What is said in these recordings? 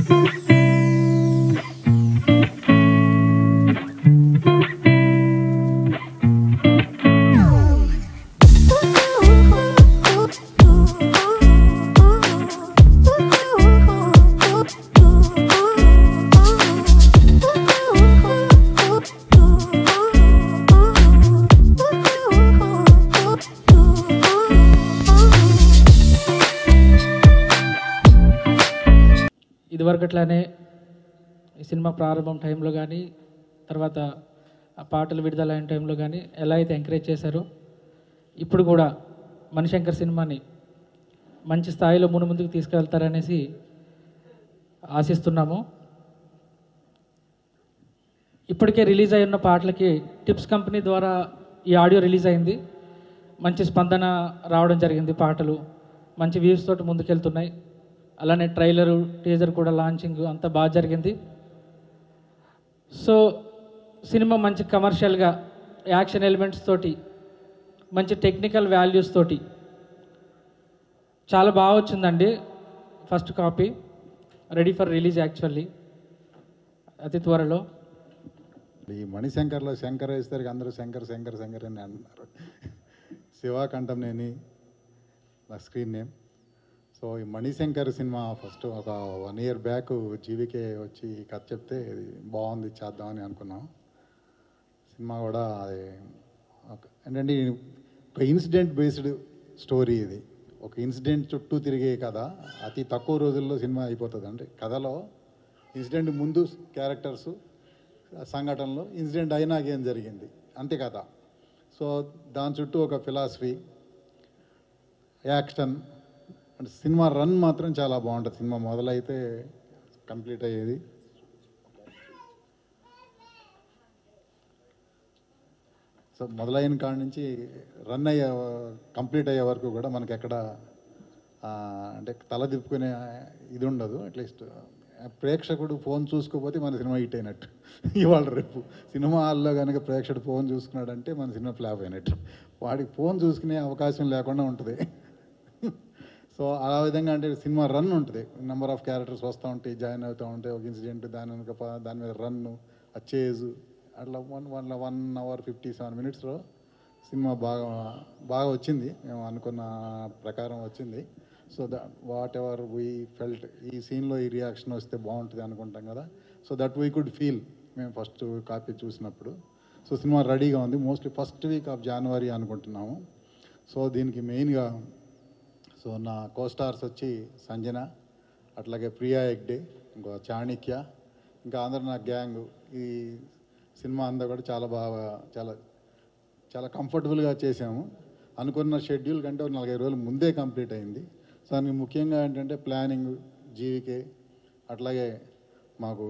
ఇదివరకట్లానే ఈ సినిమా ప్రారంభం టైంలో కానీ తర్వాత ఆ పాటలు విడుదలైన టైంలో కానీ ఎలా అయితే ఎంకరేజ్ చేశారో ఇప్పుడు కూడా మణిశంకర్ సినిమాని మంచి స్థాయిలో మును ముందుకు తీసుకెళ్తారనేసి ఆశిస్తున్నాము ఇప్పటికే రిలీజ్ అయి ఉన్న పాటలకి టిప్స్ కంపెనీ ద్వారా ఈ ఆడియో రిలీజ్ అయింది మంచి స్పందన రావడం జరిగింది పాటలు మంచి వ్యూస్ తోటి ముందుకెళ్తున్నాయి అలానే ట్రైలరు టీజర్ కూడా లాంచింగ్ అంతా బాగా జరిగింది సో సినిమా మంచి కమర్షియల్గా యాక్షన్ ఎలిమెంట్స్ తోటి మంచి టెక్నికల్ వాల్యూస్ తోటి చాలా బాగా వచ్చిందండి first copy ready for release actually అతి త్వరలో ఈ మణిశంకర్లో శంకర్ వేస్తారు అందరూ శంకర్ శంకర్ శంకర్ అని అంటున్నారు శివ కంఠంనేని నా స్క్రీన్ నేమ్ సో ఈ మణిశంకర్ సినిమా ఫస్ట్ ఒక వన్ ఇయర్ బ్యాక్ జీవికే వచ్చి కథ చెప్తే ఇది బాగుంది చేద్దామని అనుకున్నాం సినిమా కూడా అది ఒక ఏంటంటే ఈ ఒక ఇన్సిడెంట్ బేస్డ్ స్టోరీ ఇది ఒక ఇన్సిడెంట్ చుట్టూ తిరిగే కథ అతి తక్కువ రోజుల్లో సినిమా అయిపోతుంది అంటే కథలో ఇన్సిడెంట్ ముందు క్యారెక్టర్స్ సంఘటనలో ఇన్సిడెంట్ అయినాక ఏం జరిగింది అంతే కథ సో దాని చుట్టూ ఒక ఫిలాసఫీ యాక్షన్ అంటే సినిమా రన్ మాత్రం చాలా బాగుంటుంది సినిమా మొదలైతే కంప్లీట్ అయ్యేది సో మొదలైన కాడ నుంచి రన్ అయ్యే కంప్లీట్ అయ్యే వరకు కూడా మనకి ఎక్కడ ఆ, అంటే తల తిప్పుకునే ఇది ఉండదు అట్లీస్ట్ ప్రేక్షకుడు ఫోన్ చూసుకోకపోతే మన సినిమా హిట్ అయినట్టు ఇవాళ రేపు సినిమా హాల్లో కనుక ప్రేక్షకుడు ఫోన్ చూసుకున్నాడంటే మన సినిమా ఫ్లాప్ అయినట్టు వాడికి ఫోన్ చూసుకునే అవకాశం లేకుండా ఉంటుంది సో ఆ విధంగా అంటే సినిమా రన్ ఉంటుంది నెంబర్ ఆఫ్ క్యారెక్టర్స్ వస్తూ ఉంటాయి జాయిన్ అవుతూ ఉంటాయి ఒక ఇన్సిడెంట్ దాని వెనుక ప- దాని మీద రన్ ఆ చేజ్ అట్లా one one one hour fifty seven మినిట్స్లో సినిమా బాగా బాగా వచ్చింది మేము అనుకున్న ప్రకారం వచ్చింది so the whatever we felt ఈ సీన్లో ఈ రియాక్షన్ వస్తే బాగుంటుంది అనుకుంటాం కదా so that we could feel మేము ఫస్ట్ కాపీ చూసినప్పుడు సో సినిమా రెడీగా ఉంది mostly first week of January అనుకుంటున్నాము సో దీనికి మెయిన్గా సో నా కోస్టార్స్ వచ్చి సంజన అట్లాగే ప్రియా ఎగ్డే ఇంకో చాణిక్య ఇంకా అందరు నా గ్యాంగ్ ఈ సినిమా అంతా కూడా చాలా బాగా చాలా చాలా కంఫర్టబుల్గా చేసాము అనుకున్న షెడ్యూల్ కంటే ఒక నలభై రోజులు ముందే కంప్లీట్ అయింది సో దానికి ముఖ్యంగా ఏంటంటే ప్లానింగ్ జీవికే అట్లాగే మాకు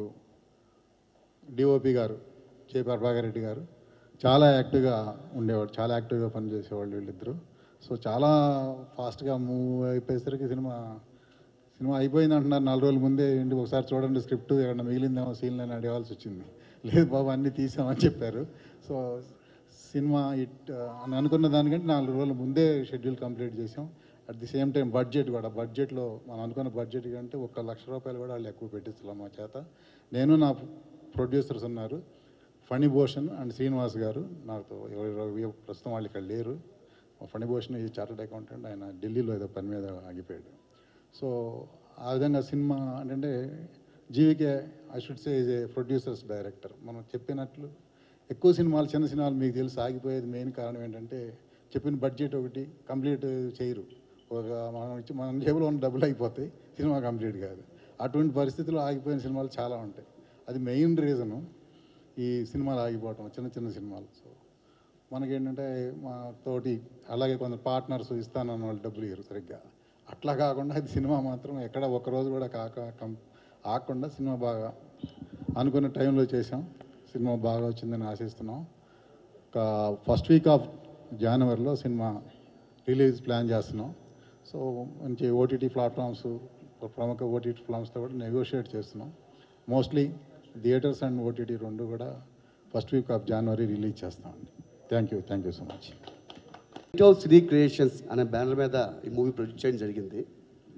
డిఓపి గారు జే ప్రభాకర్ రెడ్డి గారు చాలా యాక్టివ్గా ఉండేవాడు చాలా యాక్టివ్గా పనిచేసేవాళ్ళు వీళ్ళిద్దరూ సో చాలా ఫాస్ట్గా మూవ్ అయిపోయేసరికి సినిమా సినిమా అయిపోయింది అంటున్నారు నాలుగు రోజుల ముందే ఏంటి ఒకసారి చూడండి స్క్రిప్ట్ ఎక్కడ మిగిలిందేమో సీన్లు అని అడగాల్సి వచ్చింది లేదు బాబు అన్నీ తీసామని చెప్పారు సో సినిమా ఇట్ అని అనుకున్న దానికంటే నాలుగు రోజుల ముందే షెడ్యూల్ కంప్లీట్ చేసాం at the same time budget కూడా బడ్జెట్లో మనం అనుకున్న బడ్జెట్ కంటే ఒక లక్ష రూపాయలు కూడా వాళ్ళు ఎక్కువ పెట్టించాం మా చేత నేను నా ప్రొడ్యూసర్స్ ఉన్నారు ఫణి భూషణ్ అండ్ శ్రీనివాస్ గారు నాతో ఎవరు- ఎవరు- ప్రస్తుతం వాళ్ళు ఇక్కడ లేరు మా ఫణి భూషణ్ ఈ చార్టర్డ్ అకౌంటెంట్ ఆయన ఢిల్లీలో ఏదో పని మీద ఆగిపోయాడు సో ఆ విధంగా సినిమా అంటే G V K I should say is a producers director మనం చెప్పినట్లు ఎక్కువ సినిమాలు చిన్న సినిమాలు మీకు తెలిసి ఆగిపోయేది మెయిన్ కారణం ఏంటంటే చెప్పిన బడ్జెట్ ఒకటి కంప్లీట్ చేయరు ఒక మనం ఇచ్చి మన జేబులో ఉన్న డబ్బులు అయిపోతాయి సినిమా కంప్లీట్ కాదు అటువంటి పరిస్థితుల్లో ఆగిపోయిన సినిమాలు చాలా ఉంటాయి అది మెయిన్ రీజను ఈ సినిమాలు ఆగిపోవటం చిన్న చిన్న సినిమాలు సో మనకేంటంటే మా తోటి అలాగే కొందరు పార్ట్నర్స్ ఇస్తానన్న వాళ్ళు డబ్బులు ఇవ్వరు సరిగ్గా అట్లా కాకుండా ఇది సినిమా మాత్రం ఎక్కడ ఒక రోజు కూడా కాక కం ఆకుండా సినిమా బాగా అనుకున్న టైంలో చేసాం సినిమా బాగా వచ్చిందని ఆశిస్తున్నాం ఒక ఫస్ట్ వీక్ ఆఫ్ జనవరిలో సినిమా రిలీజ్ ప్లాన్ చేస్తున్నాం సో మంచి ఓటీటీ ప్లాట్ఫామ్స్ ప్రముఖ ఓటీటీ ప్లాట్ఫామ్స్తో కూడా నెగోషియేట్ చేస్తున్నాం మోస్ట్లీ థియేటర్స్ అండ్ ఓటీటీ రెండు కూడా first week of January release చేస్తామండి thank you thank you so much house Shri creations అనే బ్యానర్ మీద ఈ మూవీ ప్రొడ్యూస్ చేయడం జరిగింది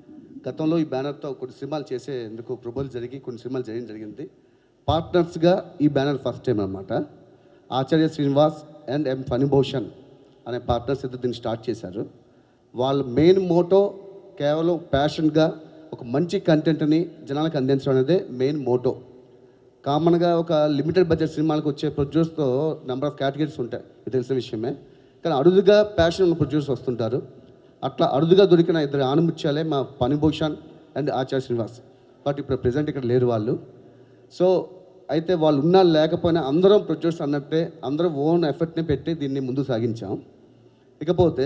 గతంలో ఈ బ్యానర్తో కొన్ని సినిమాలు చేసేందుకు ప్రపోజల్ జరిగి కొన్ని సినిమాలు చేయడం జరిగింది పార్ట్నర్స్గా ఈ బ్యానర్ ఫస్ట్ టైం అనమాట ఆచార్య శ్రీనివాస్ అండ్ ఎం ఫణిభూషణ్ అనే పార్ట్నర్స్ ఇద్దరు దీన్ని స్టార్ట్ చేశారు వాళ్ళ మెయిన్ మోటో కేవలం ప్యాషన్గా ఒక మంచి కంటెంట్ని జనాలకు అందించడం అనేదే మెయిన్ మోటో కామన్గా ఒక లిమిటెడ్ బడ్జెట్ సినిమాలకు వచ్చే ప్రొడ్యూసర్తో నెంబర్ ఆఫ్ కేటగిరీస్ ఉంటాయి ఇది తెలిసిన విషయమే కానీ అరుదుగా ప్యాషన్ ఉన్న ప్రొడ్యూసర్స్ వస్తుంటారు అట్లా అరుదుగా దొరికిన ఇద్దరు ఆనుముత్యాలే మా పనిభూషణ్ అండ్ ఆచార్య శ్రీనివాస్ బట్ ఇప్పుడు ప్రజెంట్ ఇక్కడ లేరు వాళ్ళు సో అయితే వాళ్ళు ఉన్నా లేకపోయినా అందరం ప్రొడ్యూసర్స్ అన్నట్టే అందరం ఓన్ ఎఫర్ట్ని పెట్టి దీన్ని ముందు సాగించాం ఇకపోతే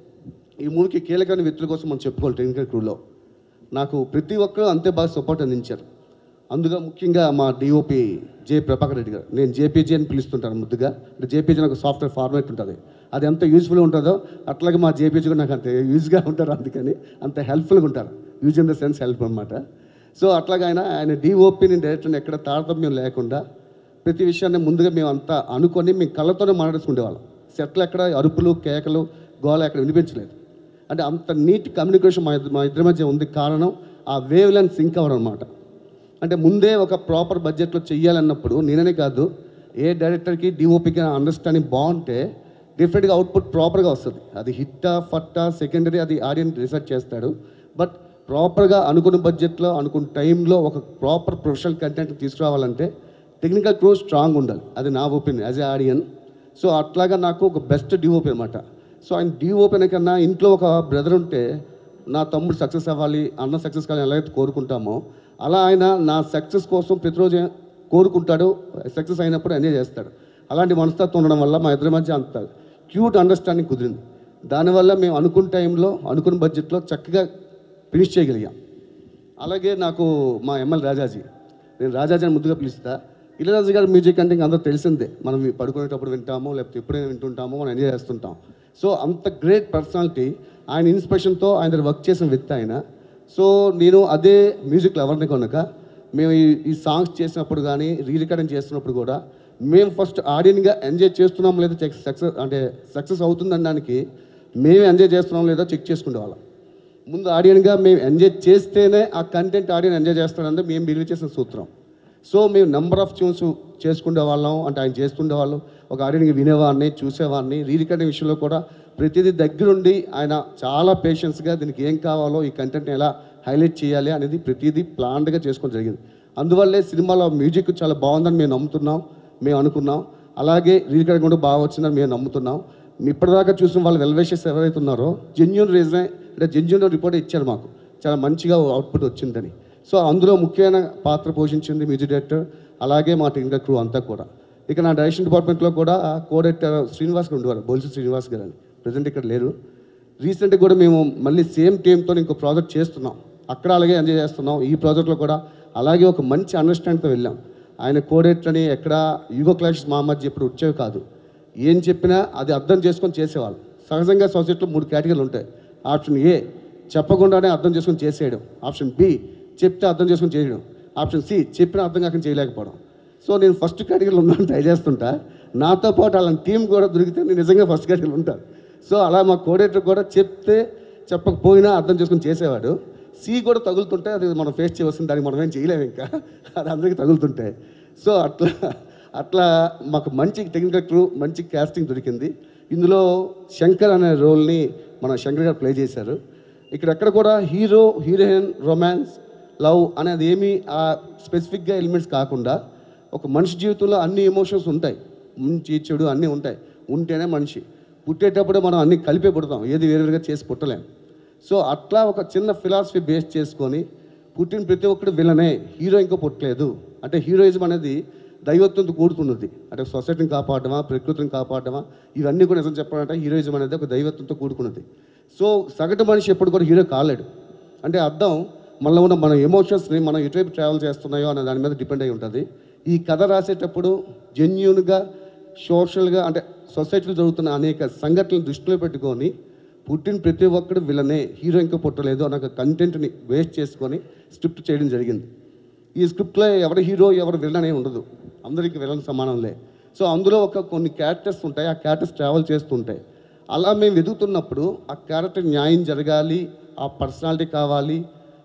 ఈ మూవీకి కీలకమైన వ్యక్తుల కోసం మనం చెప్పుకోవాలి టెక్నికల్ క్రూలో నాకు ప్రతి ఒక్కరూ అంతే బాగా సపోర్ట్ అందించారు అందులో ముఖ్యంగా మా డిఓపి జే ప్రభాకర్ రెడ్డి గారు నేను జేపీజీ అని పిలుస్తుంటాను ముద్దుగా అంటే జేపీజీ నాకు సాఫ్ట్వేర్ ఫార్మాట్ ఉంటుంది అది ఎంత యూజ్ఫుల్గా ఉంటుందో అట్లాగే మా జేపీజీ కూడా నాకు అంత యూజ్గా ఉంటారు అందుకని అంత హెల్ప్ఫుల్గా ఉంటారు use in the sense help అనమాట సో అట్లాగే ఆయన ఆయన డిఓపిని డైరెక్టర్ని ఎక్కడ తారతమ్యం లేకుండా ప్రతి విషయాన్ని ముందుగా మేము అంతా అనుకొని మేము కళ్ళతోనే మాట్లాడుకుండేవాళ్ళం సెట్లు ఎక్కడ అరుపులు కేకలు గోల ఎక్కడ వినిపించలేదు అంటే అంత నీట్ కమ్యూనికేషన్ మా ఇద్దరి మా ఇద్దరి మధ్య ఉంది కారణం ఆ వేవ్ లెన్ సింక్ అవ్వడం అనమాట అంటే ముందే ఒక ప్రాపర్ బడ్జెట్లో చెయ్యాలన్నప్పుడు నేననే కాదు ఏ డైరెక్టర్కి డిఓపికి అండర్స్టాండింగ్ బాగుంటే డిఫరెంట్గా అవుట్పుట్ ప్రాపర్గా వస్తుంది అది హిట్టా ఫట్టా సెకండరీ అది ఆడియన్స్ రీసెర్చ్ చేస్తాడు బట్ ప్రాపర్గా అనుకున్న బడ్జెట్లో అనుకున్న టైంలో ఒక ప్రాపర్ ప్రొఫెషనల్ కంటెంట్ తీసుకురావాలంటే టెక్నికల్ క్రూ స్ట్రాంగ్ ఉండాలి అది నా opinion as a audience so అట్లాగా నాకు ఒక బెస్ట్ డిఓపి అనమాట సో ఆయన డిఓపి కన్నా ఇంట్లో ఒక బ్రదర్ ఉంటే నా తమ్ముడు సక్సెస్ అవ్వాలి అన్న సక్సెస్ కావాలని ఎలా అయితే కోరుకుంటామో అలా ఆయన నా సక్సెస్ కోసం ప్రతిరోజు కోరుకుంటాడు సక్సెస్ అయినప్పుడు ఎంజాయ్ చేస్తాడు అలాంటి మనస్తత్వం ఉండడం వల్ల మా ఇద్దరి మధ్య అంత క్యూట్ అండర్స్టాండింగ్ కుదిరింది దానివల్ల మేము అనుకున్న టైంలో అనుకున్న బడ్జెట్లో చక్కగా ఫినిష్ చేయగలిగాం అలాగే నాకు మా ఎమ్మెల్యే రాజాజీ నేను రాజాజీ అని ముద్దుగా పిలుస్తా ఇళరాజు గారి మ్యూజిక్ అంటే ఇంకా అందరూ తెలిసిందే మనం పడుకునేటప్పుడు వింటామో లేకపోతే ఎప్పుడైనా వింటుంటామో మనం ఎంజాయ్ చేస్తుంటాం సో అంత గ్రేట్ పర్సనాలిటీ ఆయన ఇన్స్పిరేషన్తో ఆయన దగ్గర వర్క్ చేసిన వ్యక్తి ఆయన సో నేను అదే మ్యూజిక్ లవర్ని కనుక మేము ఈ ఈ సాంగ్స్ చేసినప్పుడు కానీ రీ రికార్డింగ్ చేస్తున్నప్పుడు కూడా మేము ఫస్ట్ ఆడియన్గా ఎంజాయ్ చేస్తున్నాం లేదా సక్సెస్ అంటే సక్సెస్ అవుతుందనడానికి మేము ఎంజాయ్ చేస్తున్నాం లేదో చెక్ చేసుకునేవాళ్ళం ముందు ఆడియన్గా మేము ఎంజాయ్ చేస్తేనే ఆ కంటెంట్ ఆడియన్ ఎంజాయ్ చేస్తాడంటే మేము బిలీవ్ చేసిన సూత్రం సో మేము నెంబర్ ఆఫ్ ట్యూన్స్ చేసుకునే వాళ్ళం అంటే ఆయన చేస్తుండే వాళ్ళం ఒక ఆడియన్కి వినేవాడిని చూసేవాడిని రీ రికార్డింగ్ విషయంలో కూడా ప్రతిదీ దగ్గరుండి ఆయన చాలా పేషెన్స్గా దీనికి ఏం కావాలో ఈ కంటెంట్ని ఎలా హైలైట్ చేయాలి అనేది ప్రతిదీ ప్లాన్డ్గా చేసుకోవడం జరిగింది అందువల్లే సినిమాలో మ్యూజిక్ చాలా బాగుందని మేము నమ్ముతున్నాం మేము అనుకున్నాం అలాగే రీ రికార్డింగ్ కూడా బాగా వచ్చిందని మేము నమ్ముతున్నాం ఇప్పటిదాకా చూసిన వాళ్ళు వెల్వేషెస్ ఎవరైతే ఉన్నారో జెన్యున్ రీజన్ అంటే జెన్యున్ రిపోర్ట్ ఇచ్చారు మాకు చాలా మంచిగా అవుట్పుట్ వచ్చిందని సో అందులో ముఖ్యమైన పాత్ర పోషించింది మ్యూజిక్ డైరెక్టర్ అలాగే మా టెక్నికల్ క్రూ అంతా కూడా ఇక నా డైరెక్షన్ డిపార్ట్మెంట్లో కూడా కో డైరెక్టర్ శ్రీనివాస్ గారు ఉండేవారు బొలిసి శ్రీనివాస్ గారు అని ప్రజెంట్ ఇక్కడ లేరు రీసెంట్గా కూడా మేము మళ్ళీ సేమ్ టీమ్తో ఇంకో ప్రాజెక్ట్ చేస్తున్నాం అక్కడ అలాగే ఎంజాయ్ చేస్తున్నాం ఈ ప్రాజెక్ట్లో కూడా అలాగే ఒక మంచి అండర్స్టాండింగ్తో వెళ్ళాం ఆయన కోడేట్ అని ఎక్కడ యుగో క్లాషెస్ మా మధ్య ఎప్పుడు వచ్చేవి కాదు ఏం చెప్పినా అది అర్థం చేసుకొని చేసేవాళ్ళు సహజంగా సొసైటీలో మూడు కేటగిరీలు ఉంటాయి ఆప్షన్ ఏ చెప్పకుండానే అర్థం చేసుకొని చేసేయడం ఆప్షన్ బి చెప్తే అర్థం చేసుకొని చేయడం ఆప్షన్ సి చెప్పిన అర్థం కాకుండా చేయలేకపోవడం సో నేను ఫస్ట్ కేటగిరీలో ఉన్నాను ట్రై చేస్తుంటా నాతో పాటు అలాంటి టీం కూడా దొరికితే నేను నిజంగా ఫస్ట్ కేటగిరీలో ఉంటాను సో అలా మా కోడేటర్ కూడా చెప్తే చెప్పకపోయినా అర్థం చేసుకొని చేసేవాడు సి కూడా తగులుతుంటే అది మనం ఫేస్ చేయవలసింది దానికి మనం ఏం చేయలేము ఇంకా అది అందరికీ తగులుతుంటే సో అట్లా అట్లా మాకు మంచి టెక్నికల్ క్రూ మంచి కాస్టింగ్ దొరికింది ఇందులో శంకర్ అనే రోల్ని మన శంకర్ గారు ప్లే చేశారు ఇక్కడ ఎక్కడ కూడా హీరో హీరోయిన్ రొమాన్స్ లవ్ అనేది ఏమీ ఆ స్పెసిఫిక్గా ఎలిమెంట్స్ కాకుండా ఒక మనిషి జీవితంలో అన్ని ఎమోషన్స్ ఉంటాయి మంచి చెడు అన్నీ ఉంటాయి ఉంటేనే మనిషి పుట్టేటప్పుడు మనం అన్ని కలిపే పుడతాం ఏది వేరువేరుగా చేసి పుట్టలేం సో అట్లా ఒక చిన్న ఫిలాసఫీ బేస్ చేసుకొని పుట్టిన ప్రతి ఒక్కడు విలనే హీరో ఇంకా పుట్టలేదు అంటే హీరోయిజం అనేది దైవత్వంతో కూడుకున్నది అంటే సొసైటీని కాపాడమా ప్రకృతిని కాపాడమా ఇవన్నీ కూడా నిజం చెప్పాలంటే హీరోయిజం అనేది ఒక దైవత్వంతో కూడుకున్నది సో సగటు మనిషి ఎప్పుడు కూడా హీరో కాలేడు అంటే అర్థం మనలో ఉన్న మన ఎమోషన్స్ని మనం ఎటువైపు ట్రావెల్ చేస్తున్నాయో అనే దాని మీద డిపెండ్ అయి ఉంటుంది ఈ కథ రాసేటప్పుడు జెన్యున్గా సోషల్గా అంటే సొసైటీలో జరుగుతున్న అనేక సంఘటనలు దృష్టిలో పెట్టుకొని పుట్టిన ప్రతి ఒక్కడు విలనే హీరో ఇంకా పుట్టలేదు అన్న ఒక కంటెంట్ని వేస్ట్ చేసుకొని స్క్రిప్ట్ చేయడం జరిగింది ఈ స్క్రిప్ట్లో ఎవరి హీరో ఎవరు విలన్ అనే ఉండదు అందరికీ విలన్ సమానంలే సో అందులో ఒక కొన్ని క్యారెక్టర్స్ ఉంటాయి ఆ క్యారెక్టర్స్ ట్రావెల్ చేస్తుంటాయి అలా మేము వెతుకుతున్నప్పుడు ఆ క్యారెక్టర్ న్యాయం జరగాలి ఆ పర్సనాలిటీ కావాలి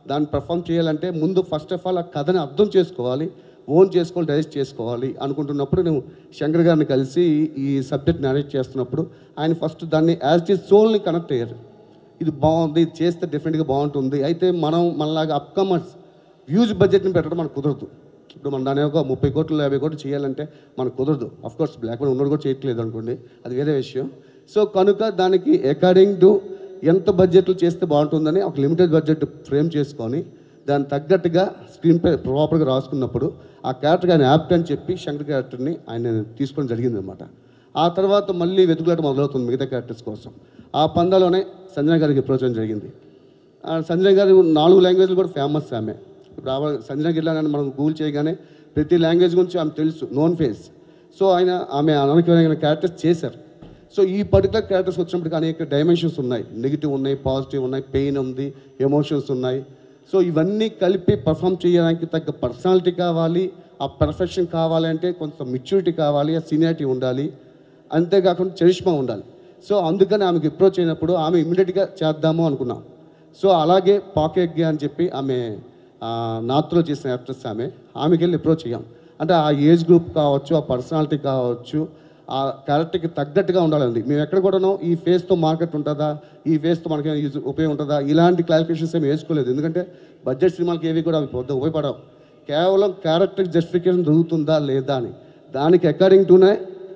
దాన్ని పర్ఫామ్ చేయాలంటే ముందు ఫస్ట్ ఆఫ్ ఆల్ ఆ కథని అర్థం చేసుకోవాలి ఓన్ చేసుకోవాలి డైజెస్ట్ చేసుకోవాలి అనుకుంటున్నప్పుడు నేను శంకర్ గారిని కలిసి ఈ సబ్జెక్ట్ నారేట్ చేస్తున్నప్పుడు ఆయన ఫస్ట్ దాన్ని యాజ్ టీ సోల్ని కనెక్ట్ అయ్యారు ఇది బాగుంది ఇది చేస్తే డెఫినెట్గా బాగుంటుంది అయితే మనం మనలాగా అప్కమర్స్ హ్యూజ్ బడ్జెట్ని పెట్టడం మనకు కుదరదు ఇప్పుడు మన దాని ఒక ముప్పై కోట్లు యాభై కోట్లు చేయాలంటే మనకు కుదరదు అఫ్ కోర్స్ బ్లాక్ మనీ ఉన్నది కూడా చేయట్లేదు అనుకోండి అది వేరే విషయం సో కనుక దానికి అకార్డింగ్ టు ఎంత బడ్జెట్లు చేస్తే బాగుంటుందని ఒక లిమిటెడ్ బడ్జెట్ ఫ్రేమ్ చేసుకొని దానికి తగ్గట్టుగా స్క్రీన్ పై ప్రాపర్గా రాసుకున్నప్పుడు ఆ క్యారెక్టర్ ఆయన యాప్ట్ అని చెప్పి శంకర్ క్యారెక్టర్ని ఆయన తీసుకోవడం జరిగింది అనమాట ఆ తర్వాత మళ్ళీ వెతుకులాట మొదలవుతుంది మిగతా క్యారెక్టర్స్ కోసం ఆ పందాలోనే సంజయ్ గారికి అప్రోచ్ చేయడం జరిగింది ఆ సంజయ్ గారు నాలుగు లాంగ్వేజ్లు కూడా ఫేమస్ ఆమె ఇప్పుడు ఆవిడ సంజయ్ గిల్లానని మనం గూగుల్ చేయగానే ప్రతి లాంగ్వేజ్ గురించి ఆమె తెలుసు నోన్ ఫేస్ సో ఆయన ఆమె అనవసరమైన క్యారెక్టర్స్ చేశారు సో ఈ పర్టికులర్ క్యారెక్టర్స్ వచ్చినప్పటికీ అనేక డైమెన్షన్స్ ఉన్నాయి నెగిటివ్ ఉన్నాయి పాజిటివ్ ఉన్నాయి పెయిన్ ఉంది ఎమోషన్స్ ఉన్నాయి సో ఇవన్నీ కలిపి పర్ఫామ్ చేయడానికి తగ్గ పర్సనాలిటీ కావాలి ఆ పర్ఫెక్షన్ కావాలి అంటే కొంత మెచ్యూరిటీ కావాలి ఆ సీనియారిటీ ఉండాలి అంతేకాకుండా చరిష్మా ఉండాలి సో అందుకని ఆమెకి అప్రోచ్ అయినప్పుడు ఆమె ఇమీడియట్గా చేద్దాము అనుకున్నాం సో అలాగే పాకెగ్గే అని చెప్పి ఆమె ఆ, నార్త్లో చేసిన యాక్ట్రెస్ ఆమె ఆమెకి వెళ్ళి అప్రోచ్ అయ్యాం అంటే ఆ ఏజ్ గ్రూప్ కావచ్చు ఆ పర్సనాలిటీ కావచ్చు ఆ క్యారెక్టర్కి తగ్గట్టుగా ఉండాలండి మేము ఎక్కడ కూడాను ఈ ఫేస్తో మార్కెట్ ఉంటుందా ఈ ఫేస్తో మనకి యూజ్ ఉపయోగం ఉంటుందా ఇలాంటి క్లారిఫికేషన్స్ ఏమి వేసుకోలేదు ఎందుకంటే బడ్జెట్ సినిమాలకి ఏవి కూడా అవి పెద్ద ఉపయోగపడవు కేవలం క్యారెక్టర్ జస్టిఫికేషన్ జరుగుతుందా లేదా అని దానికి అకార్డింగ్ టునే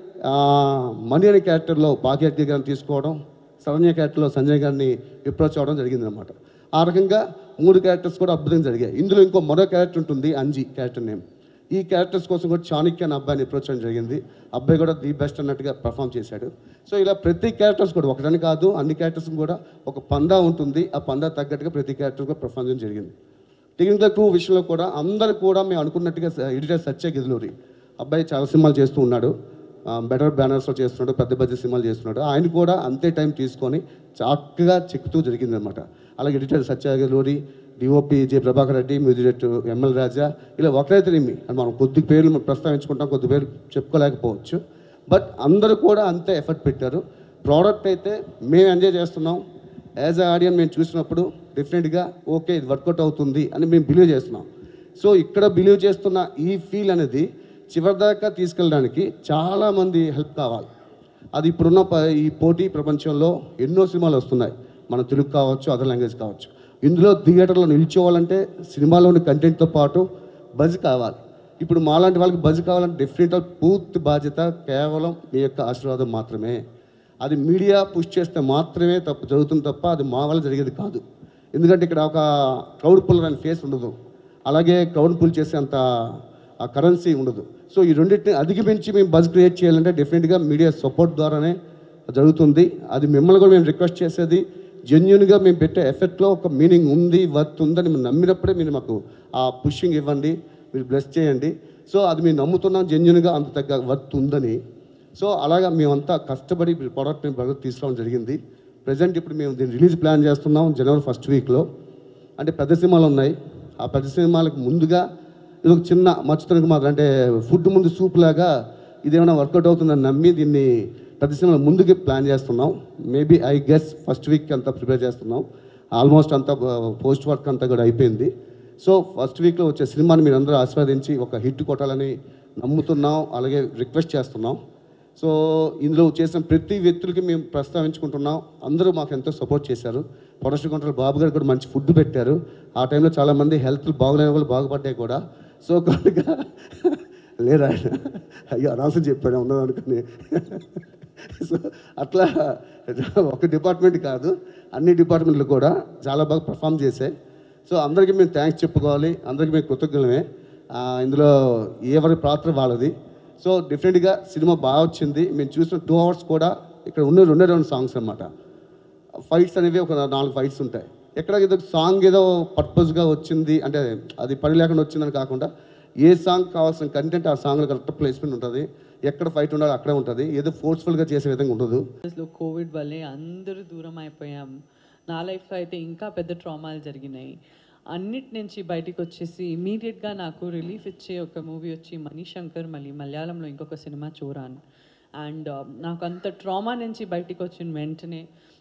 మణి అనే క్యారెక్టర్లో భాగ్యజ్ఞ గారిని తీసుకోవడం శరణ్య క్యారెక్టర్లో సంజయ్ గారిని అప్రోచ్ అవ్వడం జరిగింది అనమాట ఆ రకంగా మూడు క్యారెక్టర్స్ కూడా అద్భుతంగా జరిగాయి ఇందులో ఇంకో మరో క్యారెక్టర్ ఉంటుంది అంజీ క్యారెక్టర్ నేమ్ ఈ క్యారెక్టర్స్ కోసం కూడా చాణక్య అనే అబ్బాయిని అప్రోచ్ చేయడం జరిగింది అబ్బాయి కూడా ది బెస్ట్ అన్నట్టుగా పర్ఫామ్ చేశాడు సో ఇలా ప్రతి క్యారెక్టర్స్ కూడా ఒకటని కాదు అన్ని క్యారెక్టర్స్ కూడా ఒక పందా ఉంటుంది ఆ పందా తగ్గట్టుగా ప్రతి క్యారెక్టర్ కూడా పర్ఫామ్ చేయడం జరిగింది టెక్నికల్ క్రూ విషయంలో కూడా అందరూ కూడా మేము అనుకున్నట్టుగా ఎడిటర్ సత్య గిదులూరి అబ్బాయి చాలా సినిమాలు చేస్తూ ఉన్నాడు బెటర్ బ్యానర్స్లో చేస్తున్నాడు పెద్ద బడ్జెట్ సినిమాలు చేస్తున్నాడు ఆయన కూడా అంతే టైం తీసుకొని చక్కగా చెక్కుతూ జరిగింది అనమాట అలాగే editor Satya Gidaluri DOP J Prabhakar Reddy music director ML Raja ఇలా ఒకరైతే నిమ్మి అని మనం కొద్ది పేర్లు మనం ప్రస్తావించుకుంటాం కొద్ది పేర్లు చెప్పుకోలేకపోవచ్చు బట్ అందరూ కూడా అంతే ఎఫర్ట్ పెట్టారు ప్రోడక్ట్ అయితే మేము ఎంజాయ్ చేస్తున్నాం యాజ్ అ ఆడియన్ మేము చూసినప్పుడు డెఫినెట్గా ఓకే ఇది వర్కౌట్ అవుతుంది అని మేము బిలీవ్ చేస్తున్నాం సో ఇక్కడ బిలీవ్ చేస్తున్న ఈ ఫీల్ అనేది చివరిదాకా తీసుకెళ్ళడానికి చాలామంది హెల్ప్ కావాలి అది ఇప్పుడున్న ప- ఈ పోటీ ప్రపంచంలో ఎన్నో సినిమాలు వస్తున్నాయి మన తెలుగు కావచ్చు అదర్ లాంగ్వేజ్ కావచ్చు ఇందులో థియేటర్లో నిల్చోవాలంటే సినిమాలోని కంటెంట్తో పాటు బజ్ కావాలి ఇప్పుడు మాలాంటి వాళ్ళకి బజ్ కావాలంటే డెఫినెట్గా పూర్తి బాధ్యత కేవలం మీ యొక్క ఆశీర్వాదం మాత్రమే అది మీడియా పుష్ చేస్తే మాత్రమే తప్పు జరుగుతుంది తప్ప అది మా వల్ల జరిగేది కాదు ఎందుకంటే ఇక్కడ ఒక క్రౌడ్ పుల్లర్ అనే ఫేస్ ఉండదు అలాగే క్రౌడ్ పుల్ చేసే అంత ఆ కరెన్సీ ఉండదు సో ఈ రెండింటిని అధిగమించి మేము బజ్ క్రియేట్ చేయాలంటే డెఫినెట్గా మీడియా సపోర్ట్ ద్వారానే జరుగుతుంది అది మిమ్మల్ని కూడా మేము రిక్వెస్ట్ చేసేది జెన్యున్గా మేము పెట్టే ఎఫెక్ట్లో ఒక మీనింగ్ ఉంది వర్త్ ఉందని మేము నమ్మినప్పుడే మీరు మాకు ఆ పుషింగ్ ఇవ్వండి మీరు బ్లెస్ చేయండి సో అది మేము నమ్ముతున్నాం జెన్యున్గా అంత తగ్గ వర్త్ ఉందని సో అలాగా మేమంతా కష్టపడి ప్రోడక్ట్ని ప్రగతి తీసుకురావడం జరిగింది ప్రజెంట్ ఇప్పుడు మేము దీన్ని రిలీజ్ ప్లాన్ చేస్తున్నాం జనవరి ఫస్ట్ వీక్లో అంటే పెద్ద సినిమాలు ఉన్నాయి ఆ పెద్ద సినిమాలకు ముందుగా ఇది ఒక చిన్న మచ్చుతనకు మాత్రం అంటే ఫుడ్ ముందు సూప్ లాగా ఇదేమైనా వర్కౌట్ అవుతుందని నమ్మి దీన్ని పెద్ద సినిమాలు ముందుకి ప్లాన్ చేస్తున్నాం maybe I guess first week అంతా ప్రిపేర్ చేస్తున్నాం ఆల్మోస్ట్ అంతా పోస్ట్ వర్క్ అంతా కూడా అయిపోయింది సో ఫస్ట్ వీక్లో వచ్చే సినిమాని మీరు అందరూ ఆస్వాదించి ఒక హిట్ కొట్టాలని నమ్ముతున్నాం అలాగే రిక్వెస్ట్ చేస్తున్నాం సో ఇందులో చేసిన ప్రతి వ్యక్తులకి మేము ప్రస్తావించుకుంటున్నాం అందరూ మాకు ఎంతో సపోర్ట్ చేశారు ప్రొడక్షన్ కంట్రోల్ బాబు గారు కూడా మంచి ఫుడ్ పెట్టారు ఆ టైంలో చాలామంది హెల్త్ బాగలేని వాళ్ళు బాగుపడ్డాయి కూడా సో కనుక లేరా ఆయన అయ్యో అనవసరం చెప్పాడు ఉన్నది అనుకుని సో అట్లా ఒక డిపార్ట్మెంట్ కాదు అన్ని డిపార్ట్మెంట్లు కూడా చాలా బాగా పర్ఫామ్ చేశాయి సో అందరికీ మేము థ్యాంక్స్ చెప్పుకోవాలి అందరికీ మేము కృతజ్ఞులమే ఆ, ఇందులో ఎవరి పాత్ర వాళ్ళది సో డెఫినెట్గా సినిమా బాగా వచ్చింది మేము చూసిన టూ అవర్స్ కూడా ఇక్కడ ఉన్న రెండే రెండు సాంగ్స్ అన్నమాట ఫైట్స్ అనేవి ఒక నాలుగు ఫైట్స్ ఉంటాయి ఎక్కడ ఏదో సాంగ్ ఏదో పర్పస్గా వచ్చింది అంటే అది పని లేకుండా వచ్చిందని కాకుండా ఏ సాంగ్ కావాల్సిన కంటెంట్ ఆ సాంగ్లో కరెక్ట్ ప్లేస్మెంట్ ఉంటుంది ఎక్కడ ఫైట్ ఉండాలో అక్కడే ఉంటుంది ఏదో ఫోర్స్ఫుల్గా చేసే విధంగా ఉండదు లో కోవిడ్ వల్లే అందరూ దూరం అయిపోయాం నా లైఫ్లో అయితే ఇంకా పెద్ద ట్రామాలు జరిగినాయి అన్నిటి నుంచి బయటికి వచ్చేసి ఇమీడియట్గా నాకు రిలీఫ్ ఇచ్చే ఒక మూవీ వచ్చి మణిశంకర్ మళ్ళీ మలయాళంలో ఇంకొక సినిమా చూరాను అండ్ నాకు అంత ట్రామా నుంచి బయటికి వచ్చిన వెంటనే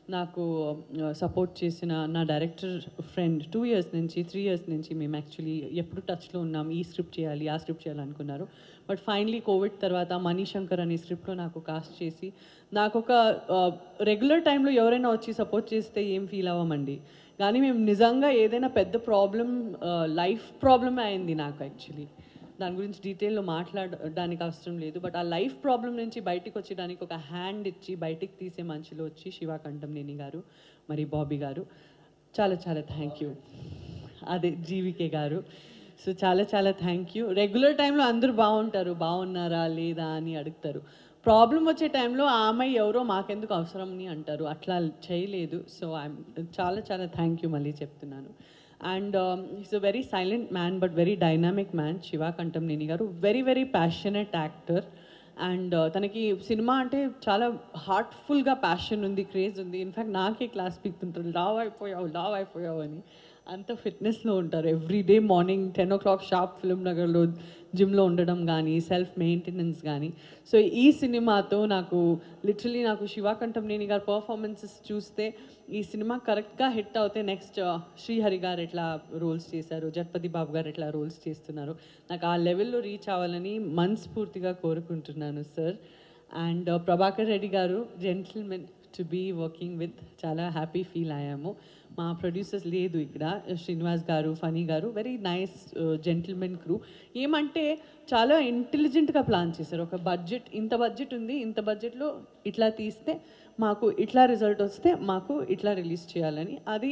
నాకు సపోర్ట్ చేసిన నా డైరెక్టర్ ఫ్రెండ్ టూ ఇయర్స్ నుంచి త్రీ ఇయర్స్ నుంచి మేము యాక్చువల్లీ ఎప్పుడు టచ్లో ఉన్నాం ఈ స్క్రిప్ట్ చేయాలి ఆ స్క్రిప్ట్ చేయాలి అనుకున్నారు బట్ ఫైనలీ కోవిడ్ తర్వాత మనీ శంకర్ అనే స్క్రిప్ట్లో నాకు కాస్ట్ చేసి నాకు ఒక రెగ్యులర్ టైంలో ఎవరైనా వచ్చి సపోర్ట్ చేస్తే ఏం ఫీల్ అవ్వమండి కానీ మేము నిజంగా ఏదైనా పెద్ద ప్రాబ్లం లైఫ్ ప్రాబ్లమే అయింది నాకు యాక్చువల్లీ దాని గురించి డీటెయిల్లో మాట్లాడడానికి అవసరం లేదు బట్ ఆ లైఫ్ ప్రాబ్లం నుంచి బయటికి వచ్చేదానికి ఒక హ్యాండ్ ఇచ్చి బయటికి తీసే మనుషులు వచ్చి శివ కంఠంనేని గారు మరి బాబీ గారు చాలా చాలా థ్యాంక్ యూ అదే జీవికే గారు సో చాలా చాలా థ్యాంక్ యూ రెగ్యులర్ టైంలో అందరూ బాగుంటారు బాగున్నారా లేదా అని అడుగుతారు ప్రాబ్లం వచ్చే టైంలో ఆ అమ్మాయి ఎవరో మాకెందుకు అవసరం అని అంటారు అట్లా చేయలేదు సో ఐఎమ్ చాలా చాలా థ్యాంక్ యూ మళ్ళీ చెప్తున్నాను and is a very silent man but very dynamic man Siva Kantamneni garu very very passionate actor and తనకి సినిమా అంటే చాలా హార్ట్ఫుల్గా ప్యాషన్ ఉంది క్రేజ్ ఉంది ఇన్ఫ్యాక్ట్ నాకే క్లాస్ పీక్తుంటారు లావ్ అయిపోయావు లావ్ అయిపోయావు అని అంత ఫిట్నెస్లో ఉంటారు every day morning ten o'clock shop film నగర్లో జిమ్లో ఉండడం కానీ సెల్ఫ్ మెయింటెనెన్స్ కానీ సో ఈ సినిమాతో నాకు లిటరలీ నాకు శివాకంఠంనేని గారి పర్ఫార్మెన్సెస్ చూస్తే ఈ సినిమా కరెక్ట్గా హిట్ అవుతే నెక్స్ట్ శ్రీహరి గారు ఎట్లా రోల్స్ చేశారు జగపతి బాబు గారు ఎట్లా రోల్స్ చేస్తున్నారు నాకు ఆ లెవెల్లో రీచ్ అవ్వాలని మనస్ఫూర్తిగా కోరుకుంటున్నాను sir and Prabhakar Reddy garu gentleman to be working with చాలా హ్యాపీ ఫీల్ అయ్యాము మా ప్రొడ్యూసర్స్ లేదు ఇక్కడ శ్రీనివాస్ గారు ఫనీ గారు వెరీ నైస్ జెంటిల్మెన్ క్రూ ఏమంటే చాలా ఇంటెలిజెంట్గా ప్లాన్ చేశారు ఒక బడ్జెట్ ఇంత బడ్జెట్ ఉంది ఇంత బడ్జెట్లో ఇట్లా తీస్తే మాకు ఇట్లా రిజల్ట్ వస్తే మాకు ఇట్లా రిలీజ్ చేయాలని అది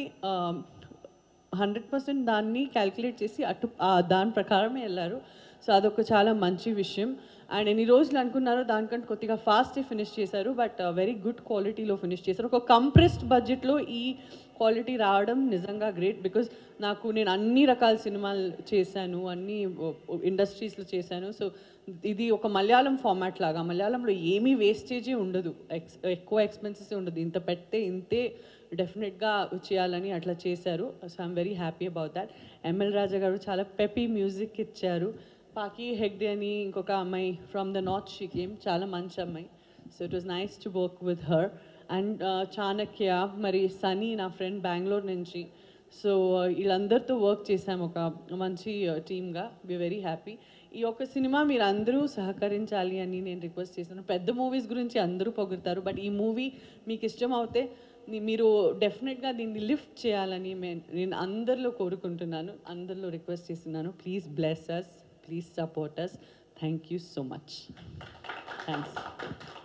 హండ్రెడ్ పర్సెంట్ దాన్ని క్యాలిక్యులేట్ చేసి అటు ఆ దాని ప్రకారమే వెళ్ళారు సో అదొక చాలా మంచి విషయం అండ్ ఎన్ని రోజులు అనుకున్నారో దానికంటే కొద్దిగా ఫాస్ట్ ఫినిష్ చేశారు బట్ వెరీ గుడ్ క్వాలిటీలో ఫినిష్ చేశారు ఒక కంప్రెస్డ్ బడ్జెట్లో ఈ క్వాలిటీ రావడం నిజంగా గ్రేట్ బికాజ్ నాకు నేను అన్ని రకాల సినిమాలు చేశాను అన్ని ఇండస్ట్రీస్లో చేశాను సో ఇది ఒక మలయాళం ఫార్మాట్ లాగా మలయాళంలో ఏమీ వేస్టేజే ఉండదు ఎక్స్ ఎక్కువ ఎక్స్పెన్సెస్ ఉండదు ఇంత పెడితే ఇంతే డెఫినెట్గా చేయాలని అట్లా చేశారు so I'm very happy about that ML Raja garu చాలా పెపీ మ్యూజిక్ ఇచ్చారు పాకి హెగ్డే అని ఇంకొక అమ్మాయి from the north she came చాలా మంచి అమ్మాయి so it was nice to work with her and Chanakya మరి సనీ నా ఫ్రెండ్ బెంగళూరు నుంచి సో వీళ్ళందరితో వర్క్ చేశాము ఒక మంచి టీమ్గా వి వెరీ హ్యాపీ ఈ ఒక్క సినిమా మీరు అందరూ సహకరించాలి అని నేను రిక్వెస్ట్ చేశాను పెద్ద మూవీస్ గురించి అందరూ పొగుడతారు బట్ ఈ మూవీ మీకు ఇష్టం అవుతే ని- మీరు డెఫినెట్గా దీన్ని లిఫ్ట్ చేయాలని మే- నేను అందరిలో కోరుకుంటున్నాను అందరిలో రిక్వెస్ట్ చేస్తున్నాను please bless us please support us thank you so much thanks